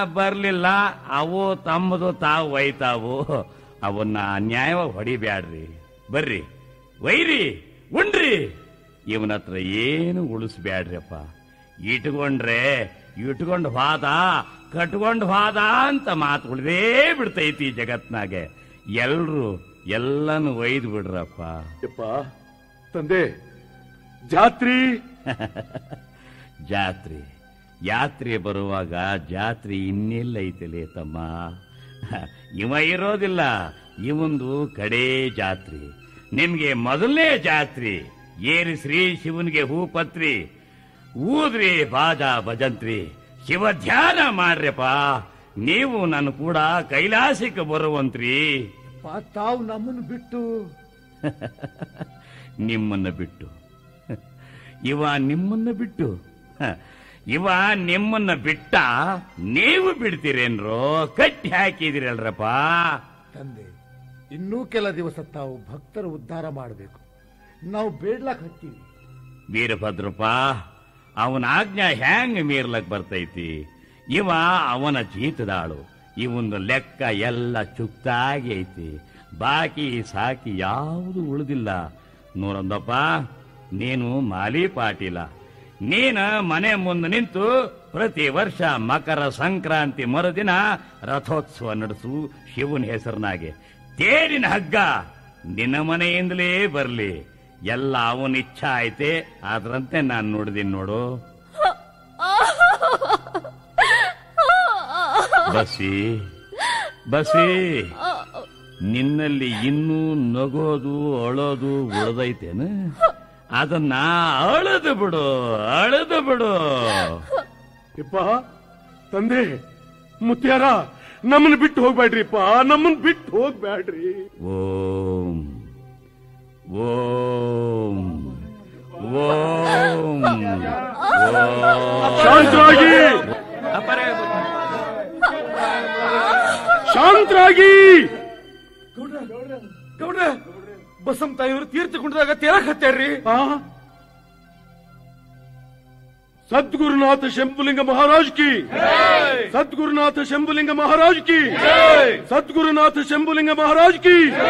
ಬರ್ಲಿಲ್ಲ ಅವು ತಮ್ಮದು ತಾವು ಒಯ್ತಾವು ಅವನ್ನ ಅನ್ಯಾಯವಾಗಿ ಹೊಡಿಬ್ಯಾಡ್ರಿ ಬರ್ರಿ ಒಯ್ರಿ ಉಣ್ರಿ ಇವನ ಹತ್ರ ಏನು ಉಳಿಸ್ಬ್ಯಾಡ್ರಿಪ್ಪ ಇಟ್ಕೊಂಡ್ರೆ ಇಟ್ಕೊಂಡ್ ಹೋದ ಕಟ್ಕೊಂಡ್ ಹೋದ ಅಂತ ಮಾತು ಉಳಿದೇ ಬಿಡ್ತೈತಿ ಈ ಜಗತ್ನಾಗೆ ಎಲ್ರು ಎಲ್ಲಾನು ಒಯ್ದು ಬಿಡ್ರಪ್ಪ ಯಪ್ಪ ತಂದೆ ಜಾತ್ರಿ ಜಾತ್ರೆ ಯಾತ್ರೆ ಬರುವಾಗ ಜಾತ್ರೆ ಇನ್ನೆಲ್ಲ ಐತಲೇ ತಮ್ಮ ಇವ ಇರೋದಿಲ್ಲ ಇವಂದು ಕಡೇ ಜಾತ್ರೆ ನಿಮ್ಗೆ ಮೊದಲನೇ ಜಾತ್ರೆ ಏರಿ ಶ್ರೀ ಶಿವನಿಗೆ ಹೂಪತ್ರಿ ಊದ್ರಿ ಬಾಜಾ ಭಜಂತ್ರಿ ಶಿವ ಧ್ಯಾನ ಮಾಡ್ರಪ್ಪ ನೀವು ನನ್ನ ಕೂಡ ಕೈಲಾಸಕ್ಕೆ ಬರುವಂತ್ರಿ ತಾವು ನಮ್ಮನ್ನು ಬಿಟ್ಟು ನಿಮ್ಮನ್ನ ಬಿಟ್ಟು ಇವ ನಿಮ್ಮನ್ನ ಬಿಟ್ಟು ಹ, ಇವ ನಿಮ್ಮನ್ನ ಬಿಟ್ಟ ನೀವು ಬಿಡ್ತೀರೇನ್ರೋ ಕಟ್ಟಿ ಹಾಕಿದಿರಲ್ರಪ್ಪ ತಂದೆ ಇನ್ನೂ ಕೆಲ ದಿವಸ ತಾವು ಭಕ್ತರ ಉದ್ಧಾರ ಮಾಡಬೇಕು ನಾವು ಬೇಡ್ಲಕ್ ಹತ್ತೀವಿ ವೀರಭದ್ರಪ್ಪ ಅವನ ಆಜ್ಞಾ ಹ್ಯಾಂಗ್ ಮೀರ್ಲಕ್ ಬರ್ತೈತಿ ಇವ ಅವನ ಜೀತದಾಳು ಇವಂದು ಲೆಕ್ಕ ಎಲ್ಲ ಚುಕ್ತಾಗಿ ಐತಿ ಬಾಕಿ ಸಾಕಿ ಯಾವುದು ಉಳಿದಿಲ್ಲ ನೋಡಂದಪ್ಪ ನೀನು ಮಾಲಿ ಪಾಟೀಲ ನೀನ ಮನೆ ಮುಂದೆ ನಿಂತು ಪ್ರತಿ ವರ್ಷ ಮಕರ ಸಂಕ್ರಾಂತಿ ಮರುದಿನ ರಥೋತ್ಸವ ನಡೆಸು ಶಿವನ ಹೆಸರಿನಾಗೆ ತೇರಿನ ಹಗ್ಗ ನಿನ್ನ ಮನೆಯಿಂದಲೇ ಬರ್ಲಿ ಎಲ್ಲ ಅವನ ಇಚ್ಛಾ ಐತೆ ಅದ್ರಂತೆ ನಾನು ನೋಡಿದೀನಿ ನೋಡು ಬಸಿ ಬಸಿ ನಿನ್ನಲ್ಲಿ ಇನ್ನೂ ನಗೋದು ಅಳೋದು ಉಳ್ದೈತೇನು ಅದನ್ನ ಅಳದು ಬಿಡು ಅಳದು ಬಿಡು ಯಪ್ಪ ತಂದೆ ಮುತ್ಯಾರ ನಮ್ಮನ್ನ ಬಿಟ್ಟು ಹೋಗ್ಬೇಡ್ರಿಪ್ಪ ನಮ್ಮನ್ನ ಬಿಟ್ಟು ಹೋಗ್ಬೇಡ್ರಿ ಓಂ ಓಂ ಓಂ ಓಂ ಶಾಂತರಾಗಿ ಶಾಂತರಾಗಿ ಗೌಡ್ರ ಬಸಮ್ ತಾಯಿಯವರು ತೀರ್ಥ ಕುಂಡದಾಗ ತೇರಕ್ ಹತ್ತಾರ್ರಿ ಆ? ಸದ್ಗುರುನಾಥ ಶಂಭುಲಿಂಗ ಮಹಾರಾಜ್ ಕಿ ಸದ್ಗುರುನಾಥ ಶಂಭುಲಿಂಗ ಮಹಾರಾಜ್ ಕಿ ಸದ್ಗುರುನಾಥ ಶಂಭುಲಿಂಗ ಮಹಾರಾಜ್ ಕಿ